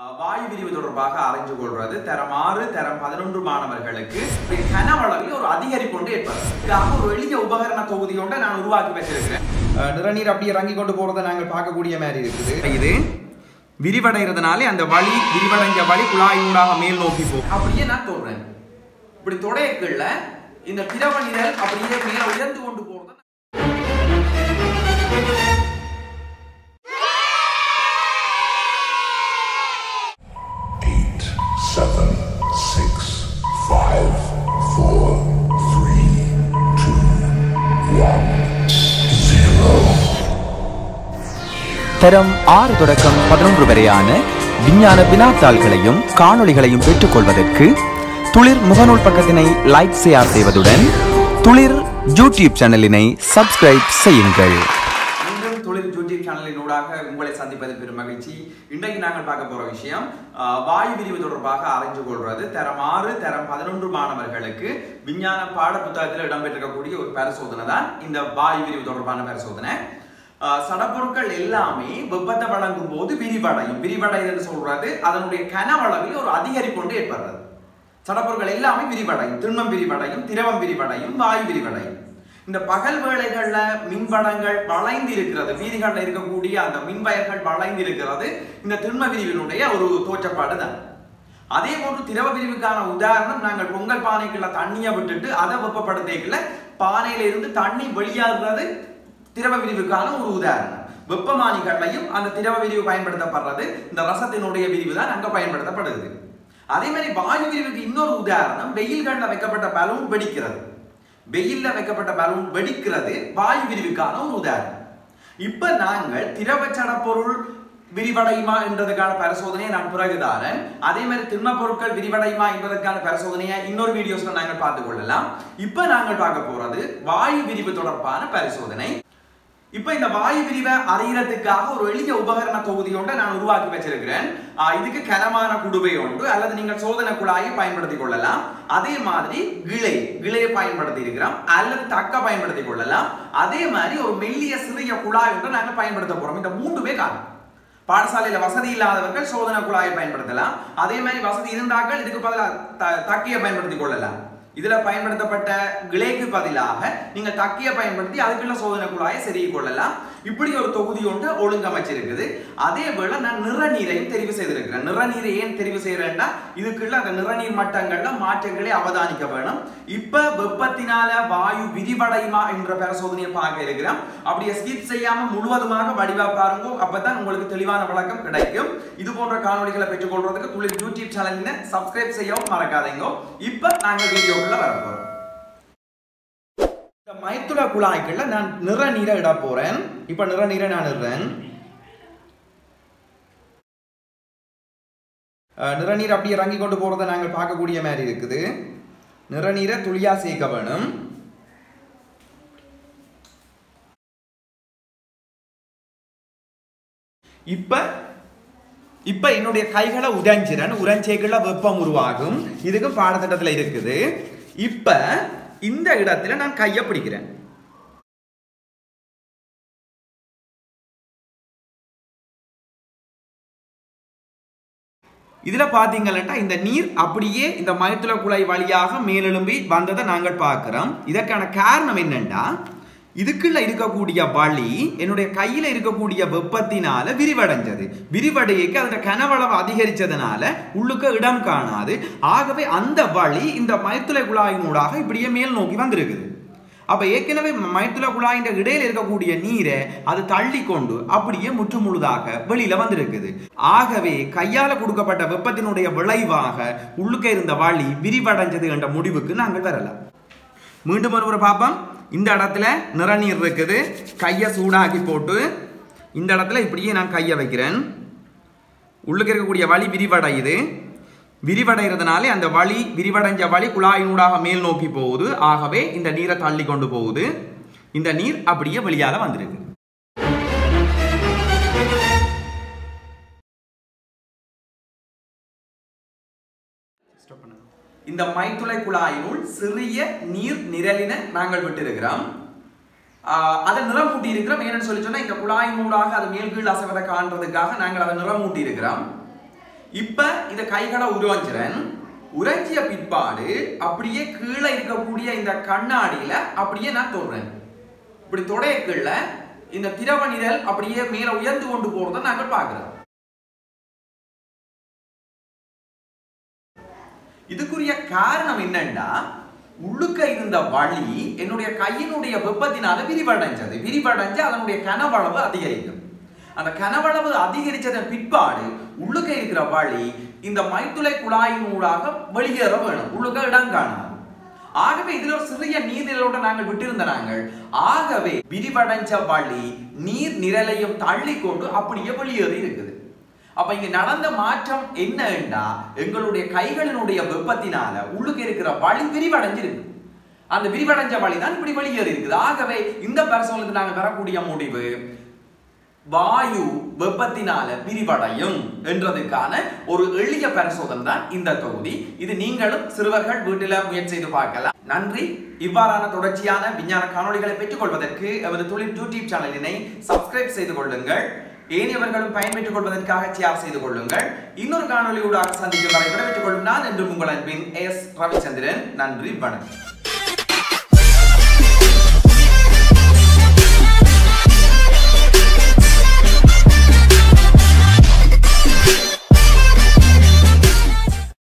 அஹ், வாயு விரிவு தொடர்பாக அறிஞ்சு கொள்வது தரம் ஆறு தரம் பதினொன்று மாணவர்களுக்கு ஒரு கனவளவில் ஒரு அதிகரிப்பு ஒன்று ஏற்படும் இதுக்காக ஒரு எளிய உபகரண தொகுதி ஒன்றை நான் உருவாக்கி வச்சிருக்கிறேன் அஹ், நிறநீர் அப்படி இறங்கி கொண்டு போறதை நாங்கள் பார்க்கக்கூடிய மாதிரி இருக்குது இது விரிவடைகிறதுனாலே அந்த வழி விரிவடைஞ்ச வழி குழாயினூடாக மேல் நோக்கி போகும் அப்படியே நான் தொடறேன் இப்படி தொடையக்குள்ள இந்த திரவ நிழல் அப்படியே மேல உயர்ந்து கொண்டு போறதை eight, seven, six, five, four, three, two, one, zero. தரம் ஆறு தொடக்கம் பதினொன்று வரையான விஞ்ஞான வினாத்தாள்களையும் காணொளிகளையும் பெற்றுக்கொள்வதற்கு துளிர் முகநூல் பக்கத்தினை லைக் ஷேர் செய்வதுடன் துளிர் யூடியூப் சேனலினை சப்ஸ்கிரைப் செய்யுங்கள் மீண்டும் தொழில் யூடியூப் சேனலின் ஊடாக உங்களை சந்திப்பது பெரும் மகிழ்ச்சி இன்றைக்கு நாங்கள் பார்க்க போற விஷயம் ஆஹ், வாயு விரிவு தொடர்பாக அறிஞ்சு கொள்வது தரம் ஆறு தரம் பதினொன்று மாணவர்களுக்கு விஞ்ஞான பாட புத்தகத்தில் இடம்பெற்றிருக்கக்கூடிய ஒரு பரிசோதனை தான் இந்த வாயு விரிவு தொடர்பான பரிசோதனை ஆஹ், சடப்பொருட்கள் எல்லாமே வெப்பத்தை வழங்கும் போது விரிவடையும் விரிவடைதல் சொல்றது அதனுடைய கனவளவில் ஒரு அதிகரிப்பு ஒன்று ஏற்படுறது சடப்பொருட்கள் எல்லாமே விரிவடையும் திண்மம் விரிவடையும் திரவம் விரிவடையும் வாயு விரிவடையும் இந்த பகல் வேளைகள்ல மின்படங்கள் வளைந்து இருக்கிறது வீதிகளில் இருக்கக்கூடிய அந்த மின்வயர்கள் வளைந்து இருக்கிறது இந்த திண்ம விரிவினுடைய ஒரு தோற்றப்பாடு தான் அதே போன்று திரவ விரிவுக்கான உதாரணம் நாங்கள் பொங்கல் பானைக்குள்ள தண்ணியை விட்டுட்டு அதை வெப்பப்படுத்திக்கல பானையில இருந்து தண்ணி வெளியாகிறது திரவ விரிவுக்கான ஒரு உதாரணம் வெப்பமானிகள்லையும் அந்த திரவ விரிவு பயன்படுத்தப்படுறது இந்த ரசத்தினுடைய விரிவு தான் அங்க பயன்படுத்தப்படுது அதே மாதிரி வாயு விரிவுக்கு இன்னொரு உதாரணம் வெயில்கள்ல வைக்கப்பட்ட பலூன் வெடிக்கிறது வெயில்ல வைக்கப்பட்ட பலூன் வெடிக்கிறது வாயு விரிவுக்கான ஒரு உதாரணம் இப்ப நாங்கள் திரவ பொருள் விரிவடையுமா என்றதுக்கான பரிசோதனையை நான் பிறகு தாரேன் அதே மாதிரி திண்ம பொருட்கள் விரிவடையுமா என்பதற்கான பரிசோதனையை இன்னொரு வீடியோஸ்ல நாங்கள் பார்த்துக் கொள்ளலாம் இப்ப நாங்கள் பார்க்க போறது வாயு விரிவு தொடர்பான பரிசோதனை இப்ப இந்த வாயு விரிவை அறியறதுக்காக ஒரு எளிய உபகரண தொகுதி ஒன்றை நான் உருவாக்கி வச்சிருக்கிறேன் ஆஹ் இதுக்கு கனமான குடுவை ஒன்று அல்லது நீங்கள் சோதனை குழாயை பயன்படுத்திக் கொள்ளலாம் அதே மாதிரி கிளை கிளையை பயன்படுத்தி இருக்கிறோம் அல்லது தக்க பயன்படுத்திக் கொள்ளலாம் அதே மாதிரி ஒரு மெல்லிய சிறிய குழாய் ஒன்றை நாங்கள் பயன்படுத்த போறோம் இந்த மூன்றுமே காணும் பாடசாலையில வசதி இல்லாதவர்கள் சோதனை குழாயை பயன்படுத்தலாம் அதே மாதிரி வசதி இருந்தார்கள் இதுக்கு பதிலாக த- தக்கையை பயன்படுத்திக் கொள்ளலாம் இதுல பயன்படுத்தப்பட்ட கிளைக்கு பதிலாக நீங்க தக்கிய பயன்படுத்தி அதுக்குள்ள சோதனை குழாயை செருகி கொள்ளலாம் இப்படி ஒரு தொகுதி ஒன்று ஒழுங்கமைச்சிருக்குது அதே போல நான் நிறநீரையும் தெரிவு செய்திருக்கிறேன் நிறநீரை ஏன் தெரிவு செய்யறேன்னா இதுக்குள்ள அந்த நிறநீர் மட்டங்கள்ல மாற்றங்களை அவதானிக்க வேணும் இப்ப வெப்பத்தினால வாயு விரிவடையுமா என்ற பரிசோதனையை பார்க்க இருக்கிறோம் அப்படியே ஸ்கிப் செய்யாம முழுவதுமாக வடிவா பாருங்க அப்பதான் உங்களுக்கு தெளிவான விளக்கம் கிடைக்கும் இது போன்ற காணொளிகளை பெற்றுக்கொள்றதுக்கு துளிர் யூடியூப் சேனலினை சப்ஸ்கிரைப் செய்யவும் மறக்காதீங்க இப்ப நாங்க வீடியோக்குள்ள வர போறோம் இந்த மைத்துள குழாய்க்குள்ள நான் நிறநீரை இட போறேன் இப்ப நிறநீரை நான் இடுறேன் அஹ், நிறநீர் அப்படி இறங்கி கொண்டு போறதை நாங்கள் பார்க்கக்கூடிய மாதிரி இருக்குது நிறநீரை துளியா சேர்க்க வேணும் இப்ப இப்ப என்னுடைய கைகளை உடைஞ்சிறன் உறைஞ்சேக்குள்ள வெப்பம் உருவாகும் இதுக்கு பாடத்திட்டத்துல இருக்குது இப்ப இந்த இடத்துல நான் கையை பிடிக்கிறேன் இதுல பாத்தீங்கன்னா இந்த நீர் அப்படியே இந்த மயத்துல குழாய் வழியாக மேலெழும்பி வந்ததை நாங்கள் பார்க்கிறோம் இதற்கான காரணம் என்னன்னா இதுக்குள்ள இருக்கக்கூடிய வழி என்னுடைய கையில இருக்கக்கூடிய வெப்பத்தினால விரிவடைஞ்சது விரிவடையக்கு அதோட கனவளவு அதிகரிச்சதுனால உள்ளுக்க இடம் காணாது ஆகவே அந்த வழி இந்த மயத்துளை குழாயினூடாக இப்படியே மேல் நோக்கி வந்திருக்குது அப்ப ஏற்கனவே மயத்துல குழாயின் இடையில இருக்கக்கூடிய நீரை அது தள்ளி கொண்டு அப்படியே முற்று முழுதாக வெளியில வந்திருக்குது ஆகவே கையால கொடுக்கப்பட்ட வெப்பத்தினுடைய விளைவாக உள்ளுக்க இருந்த வழி விரிவடைஞ்சது என்ற முடிவுக்கு நாங்கள் வரலாம் மீண்டும் ஒரு முறை பார்ப்போம் இந்த இடத்துல நிறநீர் இருக்குது கையை சூடாக்கி போட்டு இந்த இடத்துல இப்படியே நான் கையை வைக்கிறேன் உள்ளுக்கு இருக்கக்கூடிய வழி விரிவடையுது விரிவடைகிறதுனாலே அந்த வழி விரிவடைஞ்ச வழி குழாயினூடாக மேல் நோக்கி போகுது ஆகவே இந்த நீரை தள்ளி கொண்டு போகுது இந்த நீர் அப்படியே வெளியால வந்திருக்கு இந்த மைத்துளை குழாயினுள் சிறிய நீர் நிரலின நாங்கள் விட்டிருக்கிறோம் ஆஹ் அதை நிறமூட்டி இருக்கிறோம் ஏன்னு சொல்லி சொன்னா இந்த குழாயின் ஊடாக அது மேல் கீழ் அசைவதை காண்றதுக்காக நாங்கள் அதை நிறமூட்டி இருக்கிறோம் இப்ப இந்த கைகளை உருவஞ்சிறன் உறைஞ்சிய பிற்பாடு அப்படியே கீழே இருக்கக்கூடிய இந்த கண்ணாடியில அப்படியே நான் தொடுறேன் இப்படி தொடையக்குள்ள இந்த திரவ நிழல் அப்படியே மேல உயர்ந்து கொண்டு போறதை நாங்கள் பார்க்கிறோம் இதுக்குரிய காரணம் என்னன்னா உள்ளுக்க இருந்த வலி என்னுடைய கையினுடைய வெப்பத்தினால விரிவடைஞ்சது விரிவடைஞ்சு அதனுடைய கனவளவு அதிகரிக்கும் அந்த கனவளவு அதிகரிச்சதன் பிற்பாடு உள்ளுக்க இருக்கிற வலி இந்த மைத்துளை குழாயின் ஊடாக வெளியேற வேணும் உள்ளுக்க இடம் காணாது ஆகவே இதுல ஒரு சிறிய நீர்நிலோட நாங்கள் விட்டிருந்த நாங்கள் ஆகவே விரிவடைஞ்ச வழி நீர் நிரலையும் தள்ளி கொண்டு அப்படியே வெளியேறி இருக்குது அப்ப இங்க நடந்த மாற்றம் என்னன்னா எங்களுடைய கைகளினுடைய வெப்பத்தினால உள்ளுக்கு இருக்கிற வழி விரிவடைஞ்சிருக்கு அந்த விரிவடைஞ்ச வழி தான் இப்படி வெளியேறி இருக்குது ஆகவே இந்த பரிசோதனை நாங்கள் பெறக்கூடிய முடிவு வாயு வெப்பத்தினால விரிவடையும் என்றதுக்கான ஒரு எளிய பரிசோதனை தான் இந்த தொகுதி இது நீங்களும் சிறுவர்கள் வீட்டில முயற்சி செய்து பார்க்கலாம் நன்றி இவ்வாறான தொடர்ச்சியான விஞ்ஞான காணொளிகளை பெற்றுக் கொள்வதற்கு எமது தொழில் யூடியூப் சேனலினை சப்ஸ்கிரைப் செய்து கொள்ளுங்கள் ஏனையவர்களும் பயன்பெற்றுக் கொள்வதற்காக ஷேர் செய்து கொள்ளுங்கள் இன்னொரு காணொலியூடாக சந்திக்கும் வரை விடைபெற்றுக் கொள்ளும் நான் என்று உங்கள் அன்பின் எஸ் ரவிச்சந்திரன் நன்றி வணக்கம்